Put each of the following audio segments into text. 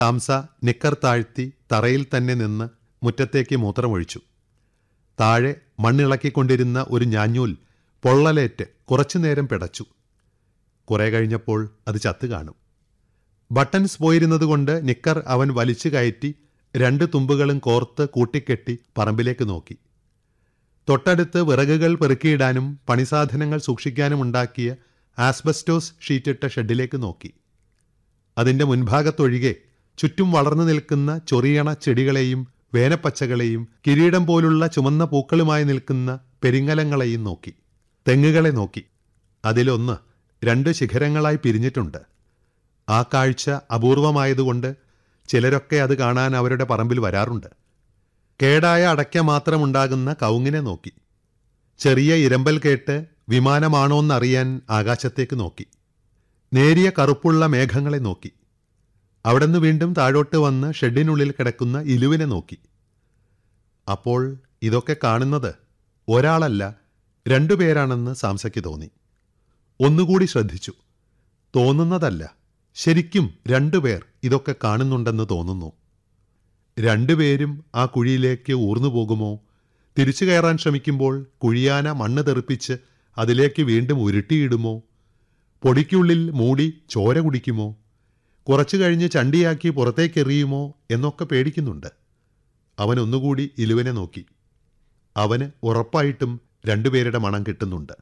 താംസ നിക്കർ താഴ്ത്തി തറയിൽ തന്നെ നിന്ന് മുറ്റത്തേക്ക് മൂത്രമൊഴിച്ചു താഴെ മണ്ണിളക്കിക്കൊണ്ടിരുന്ന ഒരു ഞാഞ്ഞൂൽ പൊള്ളലേറ്റ് കുറച്ചുനേരം പിടച്ചു കുറെ കഴിഞ്ഞപ്പോൾ അത് ചത്തു കാണും ബട്ടൺസ് പോയിരുന്നതുകൊണ്ട് നിക്കർ അവൻ വലിച്ചു കയറ്റി രണ്ട് തുമ്പുകളും കോർത്ത് കൂട്ടിക്കെട്ടി പറമ്പിലേക്ക് നോക്കി തൊട്ടടുത്ത് വിറകുകൾ പെറുക്കിയിടാനും പണിസാധനങ്ങൾ സൂക്ഷിക്കാനും ഉണ്ടാക്കിയ ആസ്ബസ്റ്റോസ് ഷീറ്റിട്ട ഷെഡിലേക്ക് നോക്കി അതിന്റെ മുൻഭാഗത്തൊഴികെ ചുറ്റും വളർന്നു നിൽക്കുന്ന ചൊറിയണ ചെടികളെയും വേനപ്പച്ചകളെയും കിരീടം പോലുള്ള ചുമന്ന പൂക്കളുമായി നിൽക്കുന്ന പെരിങ്ങലങ്ങളെയും നോക്കി തെങ്ങുകളെ നോക്കി അതിലൊന്ന് രണ്ട് ശിഖരങ്ങളായി പിരിഞ്ഞിട്ടുണ്ട് ആ കാഴ്ച അപൂർവമായതുകൊണ്ട് ചിലരൊക്കെ അത് കാണാൻ അവരുടെ പറമ്പിൽ വരാറുണ്ട് കേടായ അടയ്ക്ക മാത്രമുണ്ടാകുന്ന കവുങ്ങിനെ നോക്കി ചെറിയ ഇരമ്പൽ കേട്ട് വിമാനമാണോന്നറിയാൻ ആകാശത്തേക്ക് നോക്കി നേരിയ കറുപ്പുള്ള മേഘങ്ങളെ നോക്കി അവിടുന്ന് വീണ്ടും താഴോട്ട് വന്ന് ഷെഡിനുള്ളിൽ കിടക്കുന്ന ഇലുവിനെ നോക്കി അപ്പോൾ ഇതൊക്കെ കാണുന്നത് ഒരാളല്ല രണ്ടുപേരാണെന്ന് സാംസയ്ക്ക് തോന്നി ഒന്നുകൂടി ശ്രദ്ധിച്ചു തോന്നുന്നതല്ല ശരിക്കും രണ്ടുപേർ ഇതൊക്കെ കാണുന്നുണ്ടെന്ന് തോന്നുന്നു രണ്ടുപേരും ആ കുഴിയിലേക്ക് ഊർന്നു പോകുമോ തിരിച്ചു കയറാൻ ശ്രമിക്കുമ്പോൾ കുഴിയാന മണ്ണ് തെറിപ്പിച്ച് അതിലേക്ക് വീണ്ടും ഉരുട്ടിയിടുമോ പൊടിക്കുള്ളിൽ മൂടി ചോര കുടിക്കുമോ കുറച്ചു കഴിഞ്ഞ് ചണ്ടിയാക്കി പുറത്തേക്കെറിയുമോ എന്നൊക്കെ പേടിക്കുന്നുണ്ട് അവൻ ഒന്നുകൂടി ഇലുവിനെ നോക്കി അവന് ഉറപ്പായിട്ടും രണ്ടുപേരുടെ മണം കിട്ടുന്നുണ്ട്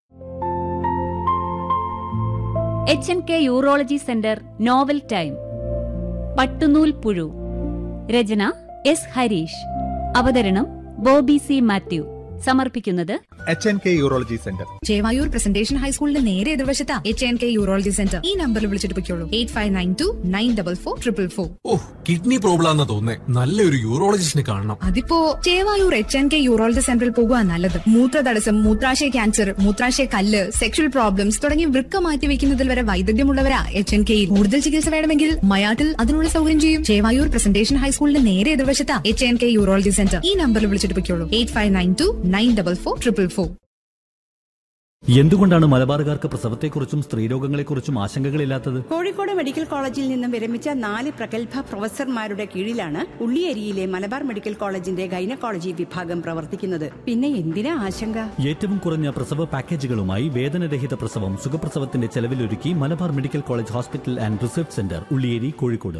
H N K urology centre novel time പട്ടുനൂൽ പുഴു രചന എസ് ഹരീഷ് അവതരണം ബോബി സി മാത്യു സമർപ്പിക്കുന്നത് H N K urology centre Chevayur Presentation ഹൈസ്കൂളിന്റെ നേരെ എതിർവശത്താ H N K urology centre ഈ നമ്പറിൽ വിളിച്ചിട്ട് പൊയ്ക്കോളൂ eight five nine two nine double four triple four ഓ കിഡ്നി പ്രോബ്ലം ആണെന്ന് തോന്നേ നല്ലൊരു യൂറോളജിസ്റ്റിനെ കാണണം അതിപ്പോ Chevayur H N K urology സെന്ററിൽ പോകുക നല്ലത് മൂത്രതടസ്സം മൂത്രാശയ ക്യാൻസർ മൂത്രാശയ കല്ല് സെക്ഷൽ പ്രോബ്ലംസ് തുടങ്ങി വൃക്ക മാറ്റി വെക്കുന്നതിൽ വരെ വൈദഗ്ധ്യമുള്ളവരാ എച്ച് എൻ കെയിൽ കൂടുതൽ ചികിത്സ വേണമെങ്കിൽ മയാട്ടിൽ അതിനുള്ള സൗകര്യം ചെയ്യും ചേവായൂർ പ്രസന്റേഷൻ ഹൈസ്കൂളിന്റെ നേരെ എതിർവശത്താ H N K urology centre ഈ നമ്പറിൽ വിളിച്ചിട്ട് പൊയ്ക്കോളൂ eight five nine two nine double four triple four എന്തുകൊണ്ടാണ് മലബാറുകാർക്ക് പ്രസവത്തെക്കുറിച്ചും സ്ത്രീരോഗങ്ങളെക്കുറിച്ചും ആശങ്കകളില്ലാത്തത് കോഴിക്കോട് മെഡിക്കൽ കോളേജിൽ നിന്നും വിരമിച്ച നാല് പ്രഗത്ഭ പ്രൊഫസർമാരുടെ കീഴിലാണ് ഉള്ളിയേരിയിലെ മലബാർ മെഡിക്കൽ കോളേജിന്റെ ഗൈനക്കോളജി വിഭാഗം പ്രവർത്തിക്കുന്നത് പിന്നെ എന്തിനാ ആശങ്ക ഏറ്റവും കുറഞ്ഞ പ്രസവ പാക്കേജുകളുമായി വേദനരഹിത പ്രസവം സുഖപ്രസവത്തിന്റെ ചെലവിലൊരുക്കി Malabar medical college hospital and research centre Ulliyeri Kozhikode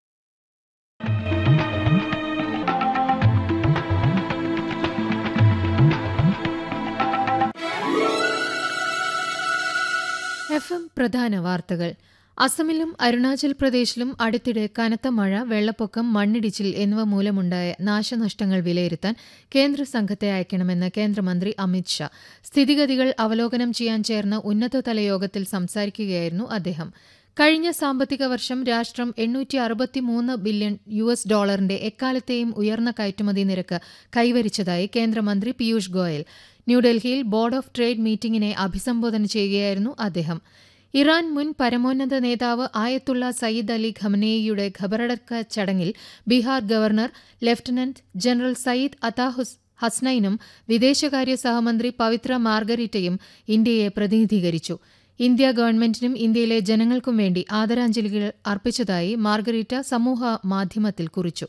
F M പ്രധാന വാർത്തകൾ അസമിലും അരുണാചൽ പ്രദേശിലും അടുത്തിടെ കനത്ത മഴ വെള്ളപ്പൊക്കം മണ്ണിടിച്ചിൽ എന്നിവ മൂലമുണ്ടായ നാശനഷ്ടങ്ങൾ വിലയിരുത്താൻ കേന്ദ്ര സംഘത്തെ അയക്കണമെന്ന് കേന്ദ്രമന്ത്രി അമിത് ഷാ സ്ഥിതിഗതികൾ അവലോകനം ചെയ്യാൻ ചേർന്ന ഉന്നതതല യോഗത്തിൽ സംസാരിക്കുകയായിരുന്നു അദ്ദേഹം കഴിഞ്ഞ സാമ്പത്തിക വർഷം രാഷ്ട്രം എണ്ണൂറ്റി അറുപത്തിമൂന്ന് ബില്യൺ യു എസ് ഡോളറിന്റെ എക്കാലത്തെയും ഉയർന്ന കയറ്റുമതി നിരക്ക് കൈവരിച്ചതായി കേന്ദ്രമന്ത്രി പീയൂഷ് ഗോയൽ ന്യൂഡൽഹിയിൽ ബോർഡ് ഓഫ് ട്രേഡ് മീറ്റിംഗിനെ അഭിസംബോധന ചെയ്യുകയായിരുന്നു അദ്ദേഹം ഇറാൻ മുൻ പരമോന്നത നേതാവ് ആയത്തുള്ള സയ്യിദ് അലി ഖമനേയിയുടെ ഖബറടക്ക ചടങ്ങിൽ Bihar governor lieutenant general Syed അതാഹുസ് ഹസ്നൈനും വിദേശകാര്യ സഹമന്ത്രി പവിത്ര മാർഗരിറ്റയും ഇന്ത്യയെ പ്രതിനിധീകരിച്ചു ഇന്ത്യ ഗവൺമെന്റിനും ഇന്ത്യയിലെ ജനങ്ങൾക്കും വേണ്ടി ആദരാഞ്ജലികൾ അർപ്പിച്ചതായി മാർഗരീറ്റ സമൂഹ മാധ്യമത്തിൽ കുറിച്ചു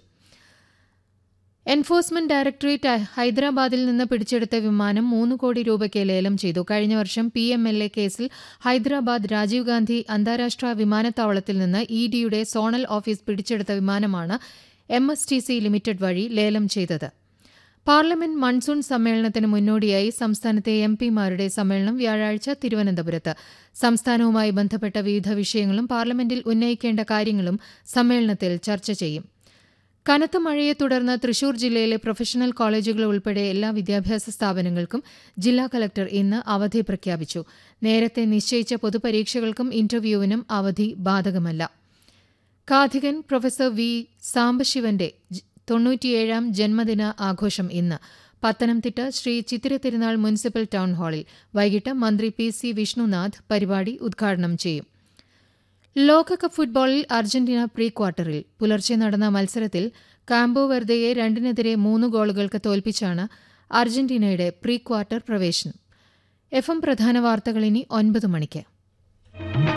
എൻഫോഴ്സ്മെന്റ് ഡയറക്ടറേറ്റ് ഹൈദരാബാദിൽ നിന്ന് പിടിച്ചെടുത്ത വിമാനം മൂന്ന് കോടി രൂപയ്ക്ക് ലേലം ചെയ്തു കഴിഞ്ഞ വർഷം പി എം എൽ എ കേസിൽ ഹൈദരാബാദ് രാജീവ് ഗാന്ധി അന്താരാഷ്ട്ര വിമാനത്താവളത്തിൽ നിന്ന് ഇ ഡിയുടെ സോണൽ ഓഫീസ് പിടിച്ചെടുത്ത വിമാനമാണ് M S T C limited വഴി ലേലം ചെയ്തത് പാർലമെന്റ് മൺസൂൺ സമ്മേളനത്തിന് മുന്നോടിയായി സംസ്ഥാനത്തെ എം പിമാരുടെ സമ്മേളനം വ്യാഴാഴ്ച തിരുവനന്തപുരത്ത് സംസ്ഥാനവുമായി ബന്ധപ്പെട്ട വിവിധ വിഷയങ്ങളും പാർലമെന്റിൽ ഉന്നയിക്കേണ്ട കാര്യങ്ങളും സമ്മേളനത്തിൽ ചർച്ച ചെയ്യും കനത്ത മഴയെ തുടർന്ന് തൃശൂർ ജില്ലയിലെ പ്രൊഫഷണൽ കോളേജുകൾ ഉൾപ്പെടെ എല്ലാ വിദ്യാഭ്യാസ സ്ഥാപനങ്ങൾക്കും ജില്ലാ കലക്ടർ ഇന്ന് അവധി പ്രഖ്യാപിച്ചു നേരത്തെ നിശ്ചയിച്ച പൊതുപരീക്ഷകൾക്കും ഇന്റർവ്യൂവിനും അവധി ബാധകമല്ല കാഥികൻ പ്രൊഫസർ വി സാംബശിവന്റെ തൊണ്ണൂറ്റിയേഴാം ജന്മദിന ആഘോഷം ഇന്ന് പത്തനംതിട്ട ശ്രീ ചിത്തിര തിരുനാൾ മുനിസിപ്പൽ ടൗൺ ഹാളിൽ വൈകിട്ട് മന്ത്രി പി സി വിഷ്ണുനാഥ് പരിപാടി ഉദ്ഘാടനം ചെയ്യും ലോകകപ്പ് ഫുട്ബോളിൽ അർജന്റീന പ്രീ ക്വാർട്ടറിൽ പുലർച്ചെ നടന്ന മത്സരത്തിൽ കാംബോ വെർദയെ രണ്ടിനെതിരെ മൂന്ന് ഗോളുകൾക്ക് തോൽപ്പിച്ചാണ് അർജന്റീനയുടെ പ്രീ ക്വാർട്ടർ പ്രവേശനം എഫ് എം പ്രധാന വാർത്തകൾ ഇനി ഒൻപത് മണിക്ക്